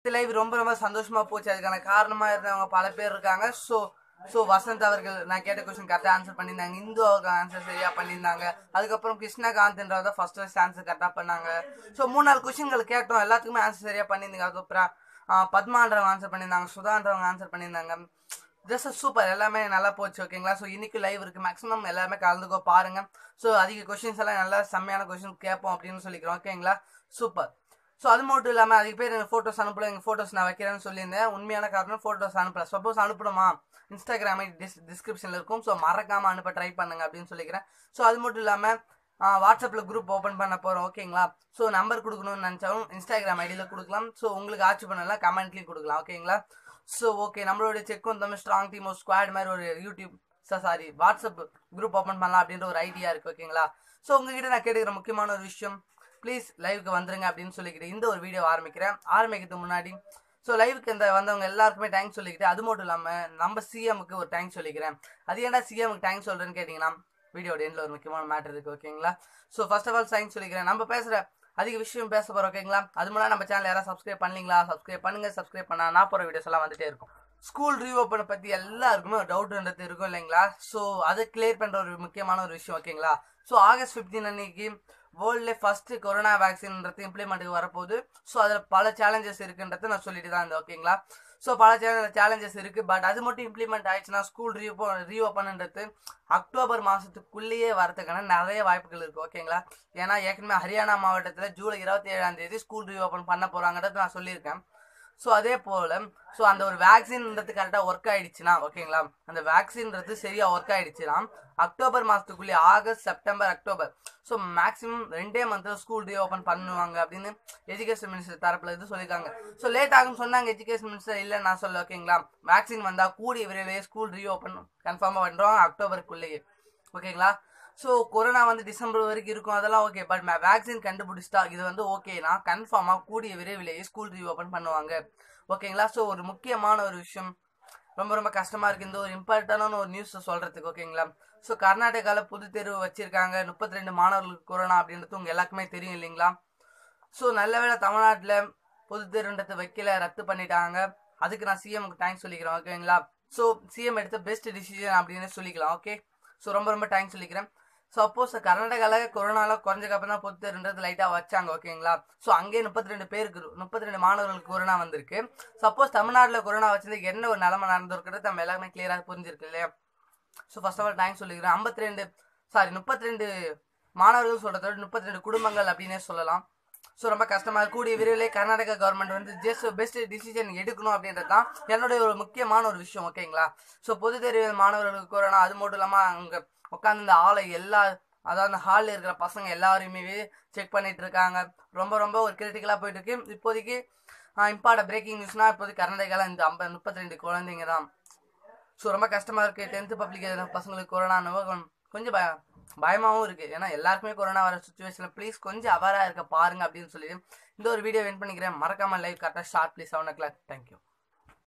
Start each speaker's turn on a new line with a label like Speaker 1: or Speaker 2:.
Speaker 1: Live ரொம்ப ரொம்ப சந்தோஷமா போச்சு அதுக்கான காரணமா இருந்தவங்க பல பேர் இருக்காங்க ஸோ ஸோ வசந்த் அவர்கள் நான் கேட்ட கொஸ்டின் கரெக்டாக ஆன்சர் பண்ணியிருந்தாங்க இந்து அவர்கள் ஆன்சர் சரியா பண்ணியிருந்தாங்க அதுக்கப்புறம் கிருஷ்ணகாந்த்ன்றத ஃபர்ஸ்ட் ஃபர்ஸ்ட் ஆன்சர் கரெக்டாக பண்ணாங்க ஸோ மூணு நாலு கொஸ்டின்கள் கேட்டோம் எல்லாத்துக்குமே ஆன்சர் சரியா பண்ணியிருந்தாங்க அதுக்கப்புறம் ஆ, பத்மான்றவங்க ஆன்சர் பண்ணியிருந்தாங்க சுதான்றவங்க ஆன்சர் பண்ணியிருந்தாங்க ஜஸ்ட் சூப்பர் எல்லாமே நல்லா போச்சு ஓகேங்களா ஸோ இன்னைக்கு லைவ் இருக்கு மேக்ஸிமம் எல்லாமே கலந்துக்கோ பாருங்க ஸோ அதிக கொஸ்டின்ஸ் எல்லாம் நல்லா செம்மையான கொஸ்டின் கேட்போம் அப்படின்னு சொல்லிக்கிறோம் ஓகேங்களா சூப்பர் ஸோ அது மட்டும் இல்லாமல் அதிக பேர் எனக்கு ஃபோட்டோஸ் அனுப்பல எங்கள் ஃபோட்டோஸ் நான் வைக்கிறேன்னு சொல்லியிருந்தேன் உண்மையான காரணம் ஃபோட்டோஸ் அனுப்பல சப்போஸ் அனுப்பணுமா இன்ஸ்டாகிராம் டிஸ் டிஸ்கிரிப்ஷனில் இருக்கும் ஸோ மறக்காமல் அனுப்ப ட்ரை பண்ணுங்க அப்படின்னு சொல்லிக்கிறேன் ஸோ அது மட்டும் இல்லாமல் வாட்ஸ்அப்பில் குரூப் ஓப்பன் பண்ண போகிறோம் ஓகேங்களா ஸோ நம்பர் கொடுக்கணும்னு நினச்சாலும் இன்ஸ்டாகிராம் ஐடியில் கொடுக்கலாம் ஸோ உங்களுக்கு ஆட்சி பண்ணலாம் கமெண்ட்லேயும் கொடுக்கலாம் ஓகேங்களா ஸோ ஓகே நம்மளோட செக் வந்து ஸ்ட்ராங் டீம் ஸ்குவாட் மாதிரி ஒரு YouTube sorry WhatsApp group open பண்ணலாம் அப்படின்ற ஒரு ஐடியா இருக்கு ஓகேங்களா ஸோ உங்ககிட்ட நான் கேட்டுக்கிற முக்கியமான ஒரு விஷயம் ப்ளீஸ் லைவுக்கு வந்துருங்க அப்படின்னு சொல்லிக்கிட்டு இந்த ஒரு வீடியோ ஆரம்பிக்கிறேன் ஆரம்பிக்கிறதுக்கு முன்னாடி ஸோ லைவுக்கு இந்த வந்தவங்க எல்லாருக்குமே தேங்க்ஸ் சொல்லிக்கிட்டு அது மட்டும் இல்லாமல் நம்ம சிஎம்க்கு ஒரு தேங்க்ஸ் சொல்லிக்கிறேன் அது ஏன்டா சிஎம்க்கு தேங்க்ஸ் சொல்கிறேன்னு கேட்டிங்கன்னா வீடியோட எண்டில் ஒரு முக்கியமான மேட்டர் இருக்குது ஓகேங்களா so first of all thanks சொல்லிக்கிறேன் நம்ம பேசுகிற அதிக விஷயம் பேச போகிறோம் ஓகேங்களா அது முன்னாடி நம்ம சேனல் யாராவது சப்ஸ்கிரைப் பண்ணீங்களா சப்ஸ்கிரைப் பண்ணுங்க சப்ஸ்கிரைப் பண்ணா நான் போகிற வீடியோஸ் எல்லாம் வந்துட்டே இருக்கும் ஸ்கூல் ரீஓப்பனை பற்றி எல்லாருக்குமே ஒரு டவுட்ன்றது இருக்கும் இல்லைங்களா ஸோ அதை கிளியர் பண்ணுற ஒரு முக்கியமான ஒரு விஷயம் ஓகேங்களா ஸோ ஆகஸ்ட் ஃபிஃப்டீன் அன்னைக்கு வேர்ல்ட்ல ஃபர்ஸ்ட் கொரோனா வேக்சின்ன்றது இம்ப்ளிமெண்ட்டுக்கு வரப்போகுது ஸோ அதில் பல சேலஞ்சஸ் இருக்குன்றத நான் சொல்லிட்டு தான் இருந்தேன் ஓகேங்களா ஸோ பல சேலஞ்சஸ் இருக்கு பட் அது மட்டும் இம்ப்ளிமெண்ட் ஆயிடுச்சுன்னா ஸ்கூல் ரீஓப்போ ரீஓப்பன்ன்றது அக்டோபர் மாதத்துக்குள்ளேயே வரதுக்கான நிறைய வாய்ப்புகள் இருக்கு ஓகேங்களா ஏன்னா ஏற்கனவே ஹரியானா மாவட்டத்தில் ஜூலை இருபத்தி ஏழாம் தேதி ஸ்கூல் ரீஓப்பன் பண்ண போறாங்கன்றது நான் சொல்லியிருக்கேன் ஸோ அதே போல் ஸோ அந்த ஒரு வேக்சின்ன்றது கரெக்டாக ஒர்க் ஆயிடுச்சுன்னா ஓகேங்களா அந்த வேக்சின்றது சரியாக ஒர்க் ஆயிடுச்சுன்னா அக்டோபர் மாதத்துக்குள்ளே August September October so maximum ரெண்டே மந்த் ஸ்கூல் ரீஓப்பன் பண்ணுவாங்க அப்படின்னு எஜுகேஷன் மினிஸ்டர் தரப்புல இருந்து சொல்லியிருக்காங்க ஸோ லேட் ஆகும்னு சொன்னாங்க எஜுகேஷன் மினிஸ்டர் இல்லை நான் சொல்ல ஓகேங்களா வேக்சின் வந்தால் கூடிய விரைவிலேயே ஸ்கூல் ரீஓப்பன் கன்ஃபார்மாக பண்ணுறோம் அக்டோபருக்குள்ளேயே ஓகேங்களா ஸோ கொரோனா வந்து டிசம்பர் வரைக்கும் இருக்கும் அதெல்லாம் ஓகே பட் வேக்சின் கண்டுபிடிச்சிட்டா இது வந்து ஓகேனா கன்ஃபார்மாக கூடிய விரைவிலேயே ஸ்கூல் ரீஓப்பன் பண்ணுவாங்க ஓகேங்களா ஸோ ஒரு முக்கியமான ஒரு விஷயம் ரொம்ப ரொம்ப கஷ்டமா இருக்கு இந்த ஒரு இம்பார்ட்டன்டான ஒரு நியூஸ் சொல்றதுக்கு ஓகேங்களா ஸோ கர்நாடகாவில் பொது தேர்வு வச்சிருக்காங்க முப்பத்தி ரெண்டு மாணவர்களுக்கு கொரோனா அப்படின்றது உங்க எல்லாருக்குமே தெரியும் இல்லைங்களா ஸோ நல்ல வேளை தமிழ்நாட்டில் பொது தேர்வுன்றதை வைக்கல ரத்து பண்ணிட்டாங்க அதுக்கு நான் சிஎம்க்கு தேங்க்ஸ் சொல்லிக்கிறேன் ஓகேங்களா ஸோ சிஎம் எடுத்த பெஸ்ட் டிசிஷன் அப்படின்னு சொல்லிக்கலாம் ஓகே ஸோ ரொம்ப ரொம்ப தேங்க்ஸ் சொல்லிக்கிறேன் சப்போஸ் கர்நாடகாவில் கொரோனால குறைஞ்சக்கப்புறம் தான் பொது தேர்வுன்றது லைட்டாக வச்சாங்க ஓகேங்களா ஸோ அங்கேயே முப்பத்தி ரெண்டு பேருக்கு முப்பத்தி ரெண்டு மாணவர்களுக்கு கொரோனா வந்திருக்கு சப்போஸ் தமிழ்நாட்டில் கொரோனா வச்சது என்ன ஒரு நிலைமை நடந்திருக்கிறது நம்ம எல்லாருமே கிளியராக புரிஞ்சிருக்கு இல்லையா so first of all thanks சொல்லிக்கிறேன் ஐம்பத்தி ரெண்டு சாரி முப்பத்தி ரெண்டு மாணவர்கள் சொல்றத விட முப்பத்தி ரெண்டு குடும்பங்கள் அப்படின்னே சொல்லலாம் ஸோ ரொம்ப கஷ்டமா இருக்கு. கூடிய விரைவிலே கர்நாடகா கவர்மெண்ட் வந்து ஜஸ்ட் பெஸ்ட் டிசிஷன் எடுக்கணும் அப்படின்றது தான் என்னுடைய ஒரு முக்கியமான ஒரு விஷயம் ஓகேங்களா ஸோ பொது தேர்வு மாணவர்களுக்கு கொரோனா அது மட்டும் இல்லாமல் அங்கே உட்காந்து இந்த ஆளை எல்லா அதாவது அந்த ஹாலில் இருக்கிற பசங்க எல்லாரையுமே செக் பண்ணிட்டு இருக்காங்க ரொம்ப ரொம்ப ஒரு கிரிட்டிக்கலாக போயிட்டு இருக்கு இப்போதைக்கு இம்பார்ட்ட பிரேக்கிங் நியூஸ்னா இப்போதைக்கு கர்நாடகாவில் இந்த ஐம்பது முப்பத்தி ரெண்டு குழந்தைங்க தான் ஸோ ரொம்ப கஷ்டமா இருக்கு டென்த்து பப்ளிக் பசங்களுக்கு கொரோனா கொஞ்சம் பய பயமாவும் இருக்கு ஏன்னா எல்லாருக்குமே கொரோனா வர சுச்சுவேஷன்ல ப்ளீஸ் கொஞ்சம் அவரா இருக்க பாருங்க அப்படின்னு சொல்லிட்டு இந்த ஒரு வீடியோ வென் பண்ணிக்கிறேன் மறக்காம லைவ் கரெக்டாக sharp please seven o'clock thank you